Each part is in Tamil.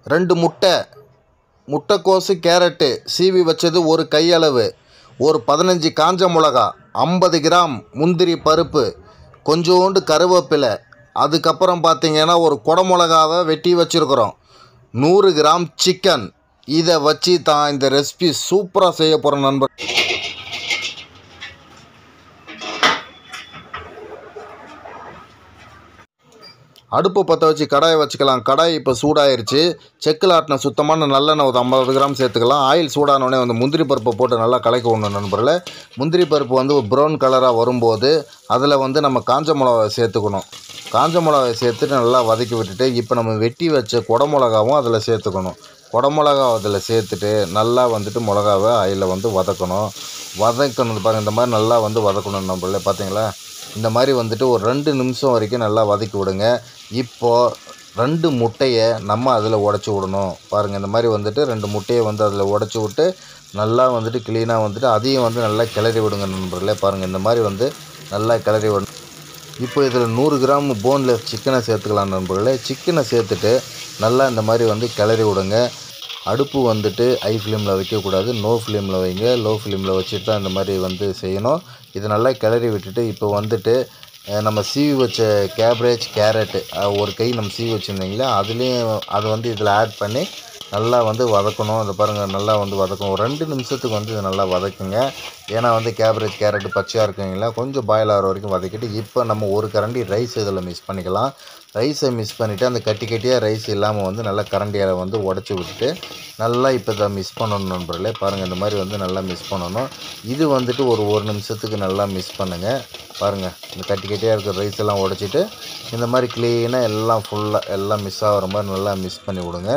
ரெண்டு முட்டை முட்டைக்கோசு கேரட்டு சீவி வச்சது ஒரு கையளவு ஒரு பதினஞ்சு காஞ்ச மிளகா ஐம்பது கிராம் முந்திரி பருப்பு கொஞ்சோண்டு கருவேப்பிலை அதுக்கப்புறம் பார்த்தீங்கன்னா ஒரு குடமிளகாவை வெட்டி வச்சுருக்குறோம் நூறு கிராம் சிக்கன் இதை வச்சு தான் இந்த ரெசிபி சூப்பராக செய்ய போகிறோம் நண்பர் அடுப்பு பற்ற வச்சு கடாயை வச்சுக்கலாம் கடாய் இப்போ சூடாயிருச்சு செக்கில் ஆட்டின சுத்தமான நல்லெண்ணெய் ஒரு ஐம்பது கிராம் சேர்த்துக்கலாம் ஆயில் சூடானோடனே வந்து முந்திரி பருப்பை போட்டு நல்லா கலக்கி விடணும் நண்பர்களே முந்திரி பருப்பு வந்து ஒரு ப்ரௌன் கலராக வரும்போது அதில் வந்து நம்ம காஞ்ச மிளகாவை சேர்த்துக்கணும் காஞ்ச மிளகாவை சேர்த்துட்டு நல்லா வதக்கி விட்டுட்டு இப்போ நம்ம வெட்டி வச்ச குடமிளகாவும் அதில் சேர்த்துக்கணும் குடமிளகா அதில் சேர்த்துட்டு நல்லா வந்துட்டு மிளகாவை ஆயிலில் வந்து வதக்கணும் வதக்கணும் பாருங்கள் இந்த மாதிரி நல்லா வந்து வதக்கணும் நம்மள பார்த்தீங்களா இந்த மாதிரி வந்துட்டு ஒரு ரெண்டு நிமிஷம் வரைக்கும் நல்லா வதக்கி விடுங்க இப்போது ரெண்டு முட்டையை நம்ம அதில் உடச்சி விடணும் பாருங்கள் இந்த மாதிரி வந்துட்டு ரெண்டு முட்டையை வந்து அதில் உடச்சி விட்டு நல்லா வந்துட்டு க்ளீனாக வந்துட்டு அதையும் வந்து நல்லா கிளறி விடுங்க நண்பர்களே பாருங்கள் இந்த மாதிரி வந்து நல்லா கிளறி விடணும் இப்போ இதில் நூறு கிராம் போன்லெஸ் சிக்கனை சேர்த்துக்கலாம் நண்பர்களே சிக்கனை சேர்த்துட்டு நல்லா இந்த மாதிரி வந்து கிளறி விடுங்க அடுப்பு வந்துட்டு ஹை ஃப்ளேமில் வைக்கக்கூடாது நோ ஃப்ளேமில் வைங்க லோ ஃப்ளேமில் வச்சுட்டு தான் இந்த மாதிரி வந்து செய்யணும் இது நல்லா கிளறி விட்டுட்டு இப்போ வந்துட்டு அஹ், நம்ம சீவி வச்ச கேப்ரேஜ் கேரட்டு ஒரு கை நம்ம சீவி வச்சுருந்தீங்களா அதுலேயும் அது வந்து இதில் ஆட் பண்ணி நல்லா வந்து வதக்கணும் இதை பாருங்கள் நல்லா வந்து வதக்கணும் ஒரு ரெண்டு நிமிஷத்துக்கு வந்து இதை நல்லா வதக்குங்க ஏன்னா வந்து கேப்ரேஜ் கேரட்டு பச்சையாக இருக்குங்களா கொஞ்சம் பாயில் ஆகிற வரைக்கும் வதக்கிட்டு இப்போ நம்ம ஒரு கரண்டி ரைஸ் இதில் மிக்ஸ் பண்ணிக்கலாம் ரைஸை மிக்ஸ் பண்ணிவிட்டு அந்த கட்டி கட்டியாக ரைஸ் இல்லாமல் வந்து நல்லா கரண்டியால் வந்து உடச்சி விட்டுட்டு நல்லா இப்போ இதை மிக்ஸ் பண்ணணும் நண்பர்களே பாருங்கள் இந்த மாதிரி வந்து நல்லா மிக்ஸ் பண்ணணும் இது வந்துட்டு ஒரு ஒரு நிமிஷத்துக்கு நல்லா மிக்ஸ் பண்ணுங்கள் பாருங்கள் இந்த கட்டி கட்டியாக இருக்கிற ரைஸ் எல்லாம் உடச்சிட்டு இந்த மாதிரி க்ளீனாக எல்லாம் ஃபுல்லாக எல்லாம் மிஸ் ஆகிற மாதிரி நல்லா மிக்ஸ் பண்ணி விடுங்க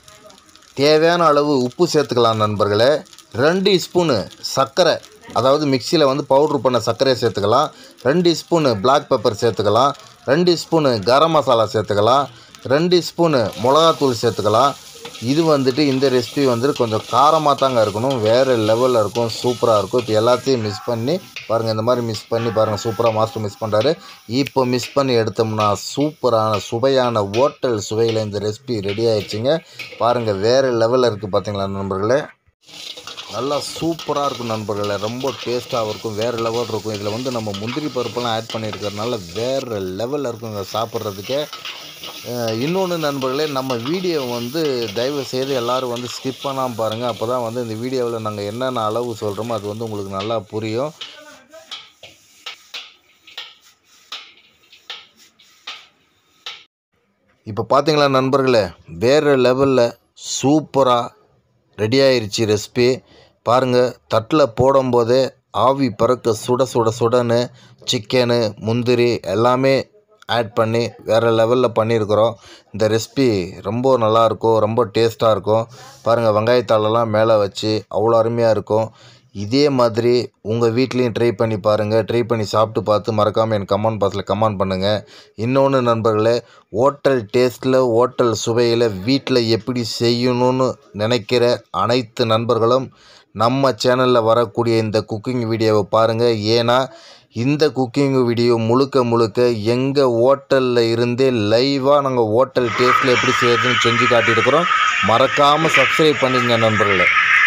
தேவையான அளவு உப்பு சேர்த்துக்கலாம் நண்பர்களே ரெண்டு ஸ்பூனு சர்க்கரை அதாவது மிக்சியில் வந்து பவுட்ரு பண்ண சர்க்கரையை சேர்த்துக்கலாம் ரெண்டு ஸ்பூனு பிளாக் பெப்பர் சேர்த்துக்கலாம் ரெண்டு ஸ்பூனு கரம் மசாலா சேர்த்துக்கலாம் ரெண்டு ஸ்பூனு மிளகாத்தூள் சேர்த்துக்கலாம் இது வந்துட்டு இந்த ரெசிபி வந்துட்டு கொஞ்சம் காரமாக தாங்க இருக்கணும் வேறு லெவலில் இருக்கும் சூப்பராக இருக்கும் இப்போ எல்லாத்தையும் மிஸ் பண்ணி பாருங்கள் இந்த மாதிரி மிஸ் பண்ணி பாருங்கள் சூப்பராக மாஸ்டர் மிஸ் பண்ணுறாரு இப்போ மிஸ் பண்ணி எடுத்தோம்னா சூப்பரான சுவையான ஹோட்டல் சுவையில் இந்த ரெசிபி ரெடி ஆயிடுச்சுங்க பாருங்கள் வேறு லெவலில் இருக்குது பார்த்தீங்களா நண்பர்களே நல்லா சூப்பராக இருக்கும் நண்பர்களே ரொம்ப டேஸ்ட்டாகவும் இருக்கும் வேறு லெவல் இருக்கும் இதில் வந்து நம்ம முந்திரி பருப்பெல்லாம் ஆட் பண்ணியிருக்கிறதுனால வேறு லெவலில் இருக்குங்க சாப்பிட்றதுக்கே இன்னொன்று நண்பர்களே நம்ம வீடியோ வந்து தயவு செய்து எல்லோரும் வந்து ஸ்கிப் பண்ணாமல் பாருங்கள் அப்போ தான் வந்து இந்த வீடியோவில் நாங்கள் என்னென்ன அளவு சொல்கிறோமோ அது வந்து உங்களுக்கு நல்லா புரியும் இப்போ பார்த்தீங்களா நண்பர்களே வேறு லெவலில் சூப்பராக ரெடி ஆயிருச்சு ரெசிபி பாருங்கள் தட்டில் போடும்போதே ஆவி பறக்க சுட சுட சுடன்னு சிக்கனு முந்திரி எல்லாமே ஆட் பண்ணி வேறு லெவலில் பண்ணியிருக்கிறோம் இந்த ரெசிபி ரொம்ப நல்லாயிருக்கும் ரொம்ப டேஸ்ட்டாக இருக்கும் பாருங்கள் வெங்காயத்தாளெல்லாம் மேலே வச்சு அவ்வளோ அருமையாக இருக்கும் இதே மாதிரி உங்கள் வீட்லேயும் ட்ரை பண்ணி பாருங்கள் ட்ரை பண்ணி சாப்பிட்டு பார்த்து மறக்காமல் என் கமெண்ட் பாக்ஸில் கமெண்ட் பண்ணுங்கள் இன்னொன்று நண்பர்களே ஹோட்டல் டேஸ்ட்டில் ஹோட்டல் சுவையில் வீட்டில் எப்படி செய்யணும்னு நினைக்கிற அனைத்து நண்பர்களும் நம்ம சேனலில் வரக்கூடிய இந்த குக்கிங் வீடியோவை பாருங்கள் ஏன்னா இந்த குக்கிங் வீடியோ முழுக்க முழுக்க எங்கள் ஹோட்டலில் இருந்தே லைவாக நாங்கள் ஹோட்டல் டேஸ்ட்டில் எப்படி செய்யறதுன்னு செஞ்சு காட்டியிருக்கிறோம் மறக்காமல் சப்ஸ்கிரைப் பண்ணிங்க நண்பர்களே